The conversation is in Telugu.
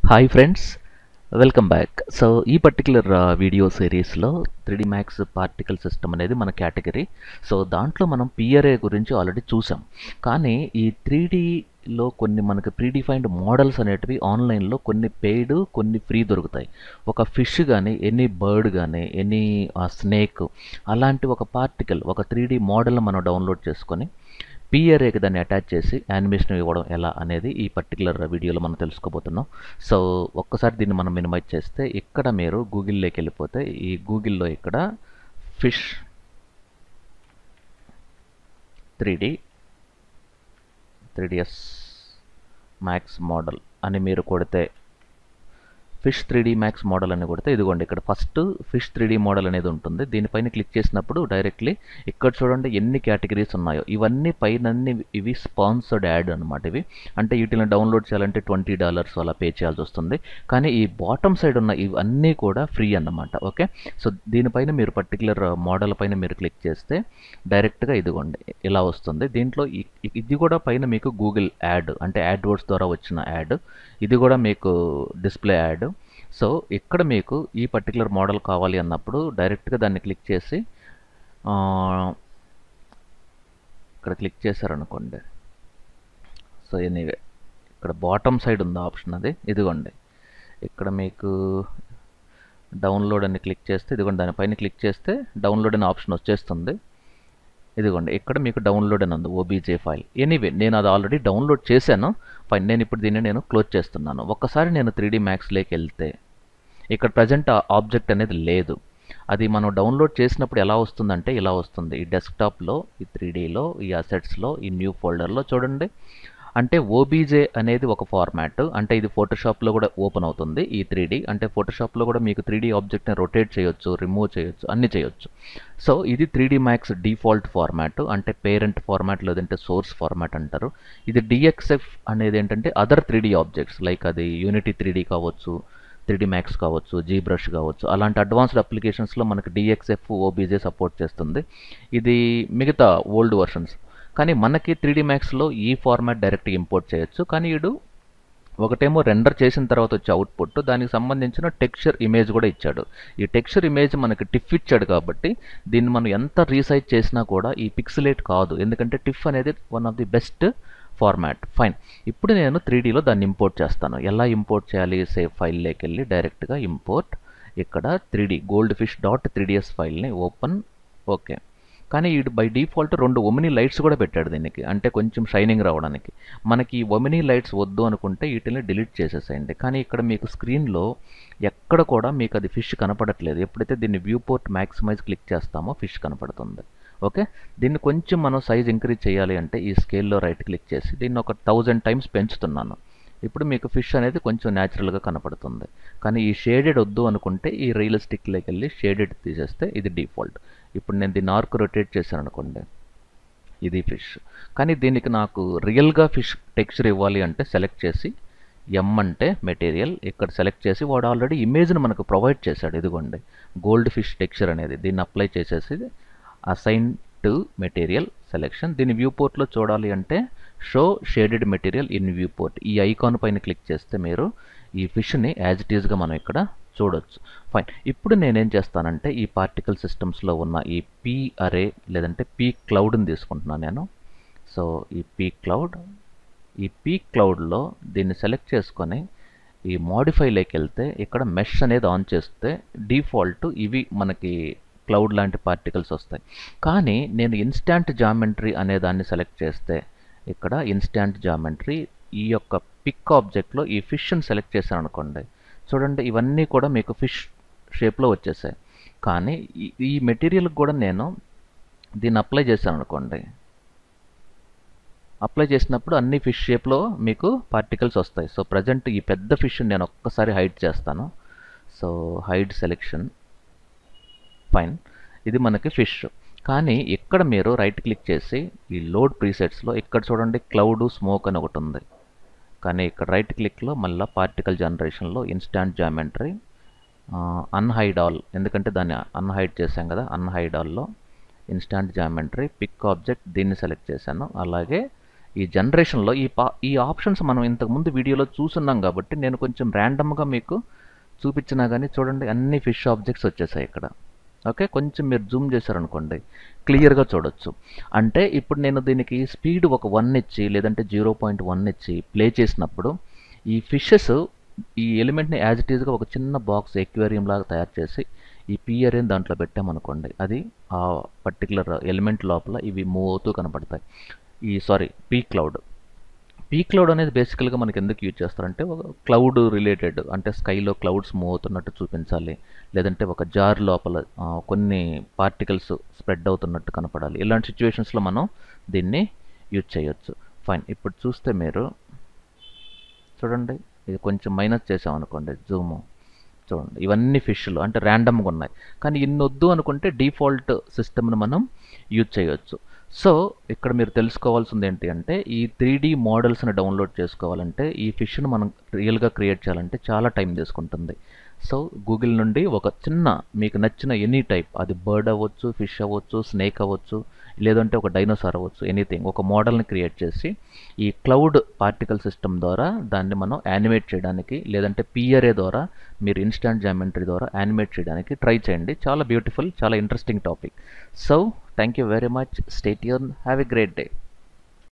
hi friends welcome back so ఈ పర్టికులర్ వీడియో సిరీస్లో త్రీడీ మ్యాక్స్ పార్టికల్ సిస్టమ్ అనేది మన కేటగిరీ సో దాంట్లో మనం పిఆర్ఏ గురించి ఆల్రెడీ చూసాం కానీ ఈ త్రీడీలో కొన్ని మనకి ప్రీడిఫైన్డ్ మోడల్స్ అనేటివి ఆన్లైన్లో కొన్ని పెయిడ్ కొన్ని ఫ్రీ దొరుకుతాయి ఒక ఫిష్ కానీ ఎనీ బర్డ్ కానీ ఎనీ స్నేక్ అలాంటి ఒక పార్టికల్ ఒక త్రీ మోడల్ మనం డౌన్లోడ్ చేసుకొని పిఆర్ఏకి దాన్ని అటాచ్ చేసి యానిమేషన్ ఇవ్వడం ఎలా అనేది ఈ పర్టికులర్ వీడియోలో మనం తెలుసుకోబోతున్నాం సో ఒక్కసారి దీన్ని మనం మినిమైజ్ చేస్తే ఇక్కడ మీరు గూగుల్లోకి వెళ్ళిపోతే ఈ గూగుల్లో ఇక్కడ fish three D three DS max model అని మీరు కొడితే fish three D max model అని కొడితే ఇదిగోండి ఇక్కడ first fish three D model అనేది ఉంటుంది దీనిపైన క్లిక్ చేసినప్పుడు డైరెక్ట్లీ ఇక్కడ చూడండి ఎన్ని కేటగిరీస్ ఉన్నాయో ఇవన్నీ పైన ఇవి స్పాన్సర్డ్ యాడ్ అనమాట ఇవి అంటే వీటిని డౌన్లోడ్ చేయాలంటే ట్వంటీ డాలర్స్ అలా పే చేయాల్సి వస్తుంది కానీ ఈ బాటమ్ సైడ్ ఉన్న ఇవన్నీ కూడా ఫ్రీ అన్నమాట ఓకే సో దీనిపైన మీరు పర్టికులర్ మోడల్ పైన మీరు క్లిక్ చేస్తే డైరెక్ట్గా ఇదిగోండి ఇలా వస్తుంది దీంట్లో ఇది కూడా పైన మీకు గూగుల్ యాడ్ అంటే యాడ్ వర్డ్స్ ద్వారా వచ్చిన యాడ్ ఇది కూడా మీకు డిస్ప్లే యాడ్ సో ఇక్కడ మీకు ఈ పర్టికులర్ మోడల్ కావాలి అన్నప్పుడు డైరెక్ట్గా దాన్ని క్లిక్ చేసి ఇక్కడ క్లిక్ చేశారనుకోండి సో ఎనీవే ఇక్కడ బాటమ్ సైడ్ ఉంది ఆప్షన్ అది ఇదిగోండి ఇక్కడ మీకు డౌన్లోడ్ అని క్లిక్ చేస్తే ఇదిగోండి దానిపైన క్లిక్ చేస్తే డౌన్లోడ్ అనే ఆప్షన్ వచ్చేస్తుంది ఇదిగోండి ఇక్కడ మీకు డౌన్లోడ్ అని ఉంది ఓబీజే ఫైల్ ఎనీవే నేను అది ఆల్రెడీ డౌన్లోడ్ చేశాను ఫైన్ నేను ఇప్పుడు దీన్ని నేను క్లోజ్ చేస్తున్నాను ఒక్కసారి నేను త్రీ డీ మ్యాక్స్లోకి వెళ్తే ఇక్కడ ప్రజెంట్ ఆబ్జెక్ట్ అనేది లేదు అది మనం డౌన్లోడ్ చేసినప్పుడు ఎలా వస్తుందంటే ఇలా వస్తుంది ఈ డెస్క్టాప్లో ఈ త్రీ డీలో ఈ అసెట్స్లో ఈ న్యూ ఫోల్డర్లో చూడండి అంటే ఓబీజే అనేది ఒక ఫార్మాట్ అంటే ఇది ఫోటోషాప్లో కూడా ఓపెన్ అవుతుంది ఈ త్రీ అంటే ఫోటోషాప్లో కూడా మీకు త్రీ ఆబ్జెక్ట్ని రొటేట్ చేయొచ్చు రిమూవ్ చేయొచ్చు అన్ని చేయొచ్చు సో ఇది త్రీ మ్యాక్స్ డిఫాల్ట్ ఫార్మాట్ అంటే పేరెంట్ ఫార్మాట్ లేదంటే సోర్స్ ఫార్మాట్ అంటారు ఇది డిఎక్స్ఎఫ్ అనేది ఏంటంటే అదర్ త్రీ ఆబ్జెక్ట్స్ లైక్ అది యూనిటీ త్రీ కావచ్చు త్రీ మ్యాక్స్ కావచ్చు జీ బ్రష్ కావచ్చు అలాంటి అడ్వాన్స్డ్ అప్లికేషన్స్లో మనకి డిఎక్స్ఎఫ్ ఓబీజే సపోర్ట్ చేస్తుంది ఇది మిగతా ఓల్డ్ వర్షన్స్ కానీ మనకి త్రీ మ్యాక్స్లో ఈ ఫార్మాట్ డైరెక్ట్గా ఇంపోర్ట్ చేయొచ్చు కానీ వీడు ఒకటేమో రెండర్ చేసిన తర్వాత వచ్చే అవుట్పుట్ దానికి సంబంధించిన టెక్స్చర్ ఇమేజ్ కూడా ఇచ్చాడు ఈ టెక్స్చర్ ఇమేజ్ మనకి టిఫ్ ఇచ్చాడు కాబట్టి దీన్ని మనం ఎంత రీసైజ్ చేసినా కూడా ఈ పిక్సలేట్ కాదు ఎందుకంటే టిఫ్ అనేది one of the best format fine ఇప్పుడు నేను త్రీడీలో దాన్ని ఇంపోర్ట్ చేస్తాను ఎలా ఇంపోర్ట్ చేయాలి సేవ్ ఫైల్లోకి వెళ్ళి డైరెక్ట్గా ఇంపోర్ట్ ఇక్కడ three gold fish dot three DS ఫైల్ని ఓపెన్ ఓకే కానీ ఈ బై డిఫాల్ట్ రెండు ఒమినీ లైట్స్ కూడా పెట్టాడు దీనికి అంటే కొంచెం షైనింగ్ రావడానికి మనకి ఈ ఒమినీ లైట్స్ వద్దు అనుకుంటే వీటిని డిలీట్ చేసేసేయండి కానీ ఇక్కడ మీకు స్క్రీన్లో ఎక్కడ కూడా మీకు అది ఫిష్ కనపడట్లేదు ఎప్పుడైతే దీన్ని వ్యూ పోర్ట్ మ్యాక్సిమైజ్ క్లిక్ చేస్తామో ఫిష్ కనపడుతుంది ఓకే దీన్ని కొంచెం మనం సైజ్ ఇంక్రీజ్ చేయాలి అంటే ఈ స్కేల్లో రైట్ క్లిక్ చేసి దీన్ని ఒక థౌజండ్ టైమ్స్ పెంచుతున్నాను ఇప్పుడు మీకు ఫిష్ అనేది కొంచెం న్యాచురల్గా కనపడుతుంది కానీ ఈ షేడెడ్ వద్దు అనుకుంటే ఈ రియలిస్టిక్లోకి వెళ్ళి షేడెడ్ తీసేస్తే ఇది డిఫాల్ట్ ఇప్పుడు నేను దీన్ని ఆర్క్ రొటేట్ చేశాను అనుకోండి ఇది ఫిష్ కానీ దీనికి నాకు రియల్గా ఫిష్ టెక్స్చర్ ఇవ్వాలి అంటే సెలెక్ట్ చేసి ఎం అంటే మెటీరియల్ ఇక్కడ సెలెక్ట్ చేసి వాడు ఆల్రెడీ ఇమేజ్ని మనకు ప్రొవైడ్ చేశాడు ఇదిగోండి గోల్డ్ ఫిష్ టెక్స్చర్ అనేది దీన్ని అప్లై చేసేసి అసైన్ టు మెటీరియల్ సెలెక్షన్ దీన్ని వ్యూ పోర్ట్లో చూడాలి అంటే show shaded material in viewport ఈ ఐకాన్ పైన క్లిక్ చేస్తే మీరు ఈ ఫిష్ని యాజ్ ఇట్ ఈస్గా మనం ఇక్కడ చూడొచ్చు ఫైన్ ఇప్పుడు నేనేం చేస్తానంటే ఈ పార్టికల్ సిస్టమ్స్లో ఉన్న ఈ పీ అరే లేదంటే పీ క్లౌడ్ని తీసుకుంటున్నాను నేను సో ఈ పీ క్లౌడ్ ఈ పీ క్లౌడ్లో దీన్ని సెలెక్ట్ చేసుకొని ఈ మాడిఫైలోకి వెళ్తే ఇక్కడ మెష్ అనేది ఆన్ చేస్తే డిఫాల్ట్ ఇవి మనకి క్లౌడ్ లాంటి పార్టికల్స్ వస్తాయి కానీ నేను ఇన్స్టాంట్ జామెంట్రీ అనే దాన్ని సెలెక్ట్ చేస్తే ఇక్కడ ఇన్స్టాంట్ జామెంట్రీ ఈ యొక్క పిక్ ఆబ్జెక్ట్లో ఈ ఫిష్ని సెలెక్ట్ చేశాను అనుకోండి చూడండి ఇవన్నీ కూడా మీకు ఫిష్ షేప్లో వచ్చేసాయి కానీ ఈ మెటీరియల్కి కూడా నేను దీన్ని అప్లై చేశాను అనుకోండి అప్లై చేసినప్పుడు అన్ని ఫిష్ షేప్లో మీకు పార్టికల్స్ వస్తాయి సో ప్రజెంట్ ఈ పెద్ద ఫిష్ నేను ఒక్కసారి హైడ్ చేస్తాను సో హైడ్ సెలెక్షన్ ఫైన్ ఇది మనకి ఫిష్ కానీ ఇక్కడ మీరు రైట్ క్లిక్ చేసి ఈ లోడ్ ప్రీసెట్స్లో ఇక్కడ చూడండి క్లౌడ్ స్మోక్ అని ఒకటి ఉంది కానీ ఇక్కడ రైట్ క్లిక్లో మళ్ళీ పార్టికల్ జనరేషన్లో ఇన్స్టాంట్ జామెంట్రీ అన్హైడ్ ఆల్ ఎందుకంటే దాన్ని అన్హైడ్ చేశాం కదా అన్హైడ్ ఆల్లో ఇన్స్టాంట్ జామెంట్రీ పిక్ ఆబ్జెక్ట్ దీన్ని సెలెక్ట్ చేశాను అలాగే ఈ జనరేషన్లో ఈ పా ఈ ఆప్షన్స్ మనం ఇంతకుముందు వీడియోలో చూసున్నాం కాబట్టి నేను కొంచెం ర్యాండమ్గా మీకు చూపించినా కానీ చూడండి అన్ని ఫిష్ ఆబ్జెక్ట్స్ వచ్చేసాయి ఇక్కడ ఓకే కొంచెం మీరు జూమ్ చేశారనుకోండి క్లియర్గా చూడొచ్చు అంటే ఇప్పుడు నేను దీనికి స్పీడ్ ఒక వన్ ఇచ్చి లేదంటే జీరో పాయింట్ వన్ ఇచ్చి ప్లే చేసినప్పుడు ఈ ఫిషెస్ ఈ ఎలిమెంట్ని యాజ్ ఇట్ ఈజ్గా ఒక చిన్న బాక్స్ ఎక్వేరియం లాగా తయారు చేసి ఈ పియర్ని దాంట్లో పెట్టామనుకోండి అది ఆ పర్టికులర్ ఎలిమెంట్ లోపల ఇవి మూవ్ అవుతూ కనపడతాయి ఈ sorry P cloud P cloud అనేది బేసికల్గా మనకి ఎందుకు యూజ్ చేస్తారంటే ఒక క్లౌడ్ రిలేటెడ్ అంటే స్కైలో క్లౌడ్స్ మూవ్ అవుతున్నట్టు చూపించాలి లేదంటే ఒక జార్ లోపల ఆ, కొన్ని పార్టికల్స్ స్ప్రెడ్ అవుతున్నట్టు కనపడాలి ఇలాంటి సిచ్యువేషన్స్లో మనం దీన్ని యూజ్ చేయొచ్చు ఫైన్ ఇప్పుడు చూస్తే మీరు చూడండి ఇది కొంచెం మైనస్ చేసామనుకోండి జూము చూడండి ఇవన్నీ ఫిష్లు అంటే ర్యాండమ్గా ఉన్నాయి కానీ ఇన్ని వద్దు అనుకుంటే డిఫాల్ట్ సిస్టమ్ను మనం యూజ్ చేయొచ్చు సో ఇక్కడ మీరు తెలుసుకోవాల్సింది ఏంటి అంటే ఈ త్రీ డీ మోడల్స్ని డౌన్లోడ్ చేసుకోవాలంటే ఈ ఫిష్ను మనం రియల్గా క్రియేట్ చేయాలంటే చాలా టైం తీసుకుంటుంది సో గూగుల్ నుండి ఒక చిన్న మీకు నచ్చిన ఎనీ టైప్ అది బర్డ్ అవ్వచ్చు ఫిష్ అవ్వచ్చు స్నేక్ అవ్వచ్చు లేదంటే ఒక డైనోసార్ అవ్వచ్చు ఎనీథింగ్ ఒక మోడల్ని క్రియేట్ చేసి ఈ క్లౌడ్ పార్టికల్ సిస్టమ్ ద్వారా దాన్ని మనం యానిమేట్ చేయడానికి లేదంటే పిఆర్ఏ ద్వారా మీరు ఇన్స్టాంట్ జామెంట్రీ ద్వారా యానిమేట్ చేయడానికి ట్రై చేయండి చాలా బ్యూటిఫుల్ చాలా interesting topic so thank you very much stay యూన్ హ్యావ్ ఎ గ్రేట్ డే